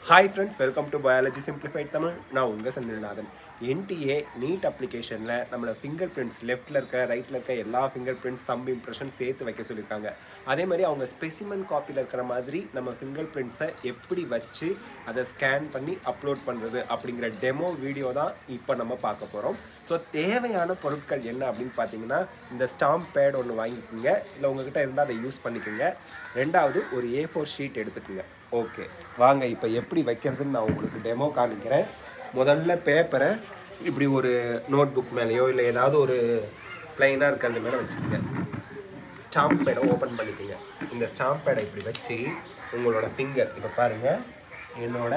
hi friends welcome to biology simplified Tamil நான் உங்கள் Senthilnathan NDA NEET அப்ளிகேஷனில் நம்மளோட ஃபிங்கர் பிரிண்ட்ஸ் லெஃப்ட்டில் இருக்க ரைட்டில் இருக்க எல்லா ஃபிங்கர் பிரிண்ட்ஸ் தம்பு இம்ப்ரெஷன் சேர்த்து வைக்க சொல்லியிருக்காங்க அதே மாதிரி அவங்க ஸ்பெசிமன் காப்பியில் இருக்கிற மாதிரி நம்ம ஃபிங்கர் பிரிண்ட்ஸை எப்படி வச்சு அதை ஸ்கேன் பண்ணி அப்லோட் பண்ணுறது அப்படிங்கிற டெமோ வீடியோ தான் இப்போ நம்ம பார்க்க போகிறோம் ஸோ தேவையான பொருட்கள் என்ன அப்படின்னு பார்த்தீங்கன்னா இந்த ஸ்டாம்ப் பேட் ஒன்று வாங்கிக்கோங்க இல்லை உங்ககிட்ட இருந்தால் அதை யூஸ் பண்ணிக்கோங்க ரெண்டாவது ஒரு ஏ ஃபோர் ஷீட் எடுத்துக்கோங்க ஓகே வாங்க இப்போ எப்படி வைக்கிறதுன்னு நான் உங்களுக்கு டெமோ காமிக்கிறேன் முதல்ல பேப்பரை இப்படி ஒரு நோட் புக் மேலேயோ இல்லை ஏதாவது ஒரு பிளைனாக இருக்க அந்த மேலே வச்சுக்கோங்க ஸ்டாம்ப் பேடை ஓப்பன் பண்ணிக்கோங்க இந்த ஸ்டாம்ப் பேடை இப்படி வச்சு உங்களோட ஃபிங்கர் இப்போ பாருங்கள் என்னோட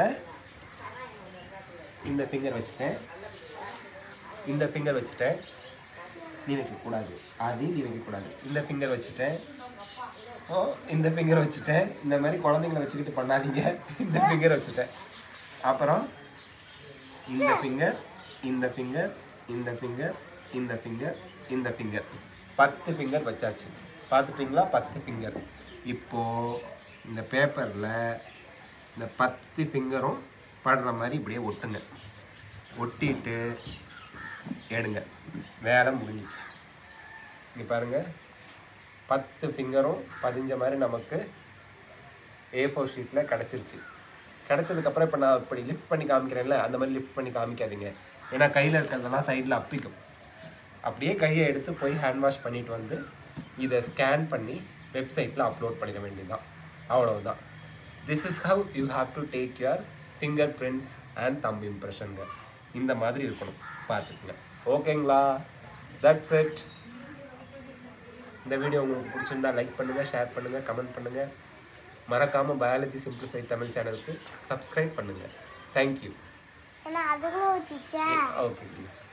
இந்த ஃபிங்கர் வச்சுட்டேன் இந்த ஃபிங்கர் வச்சுட்டேன் நீ வைக்கக்கூடாது அது நீ வைக்கக்கூடாது இந்த ஃபிங்கர் வச்சுட்டேன் ஓ இந்த ஃபிங்கர் வச்சுட்டேன் இந்த மாதிரி குழந்தைங்கள வச்சுக்கிட்டு பண்ணாதீங்க இந்த ஃபிங்கர் வச்சுட்டேன் அப்புறம் இந்த ஃபிங்கர் இந்த ஃபிங்கர் இந்த ஃபிங்கர் இந்த ஃபிங்கர் இந்த ஃபிங்கர் பத்து ஃபிங்கர் வச்சாச்சு பார்த்துட்டிங்களா பத்து ஃபிங்கர் இப்போது இந்த பேப்பரில் இந்த பத்து ஃபிங்கரும் படுற மாதிரி இப்படியே ஒட்டுங்க ஒட்டிட்டு எடுங்க வேலை முடிஞ்சிச்சு இங்கே பாருங்கள் பத்து ஃபிங்கரும் பதிஞ்ச மாதிரி நமக்கு ஏ ஃபோர் ஷீட்டில் கிடச்சிருச்சு கிடச்சதுக்கப்புறம் இப்போ நான் இப்படி லிஃப்ட் பண்ணி காமிக்கிறேன்ல அந்த மாதிரி லிஃப்ட் பண்ணி காமிக்காதீங்க ஏன்னா கையில் இருக்கிறதெல்லாம் சைடில் அப்பிக்கும் அப்படியே கையை எடுத்து போய் ஹேண்ட் வாஷ் பண்ணிட்டு வந்து இதை ஸ்கேன் பண்ணி வெப்சைட்டில் அப்லோட் பண்ணிட வேண்டியதுதான் அவ்வளவுதான் this is how you have to take your fingerprints and thumb இம்ப்ரெஷனுங்க இந்த மாதிரி இருக்கணும் பார்த்துக்குங்க ஓகேங்களா தட்ஸ் இட் இந்த வீடியோ உங்களுக்கு பிடிச்சிருந்தா லைக் பண்ணுங்கள் ஷேர் பண்ணுங்கள் கமெண்ட் பண்ணுங்கள் மறக்காமல் பயாலஜி சிம்பிளிஃபை தமிழ் சேனலுக்கு சப்ஸ்கிரைப் பண்ணுங்கள் தேங்க்யூ ஏன்னா அதுக்குள்ள வச்சுச்சா ஓகே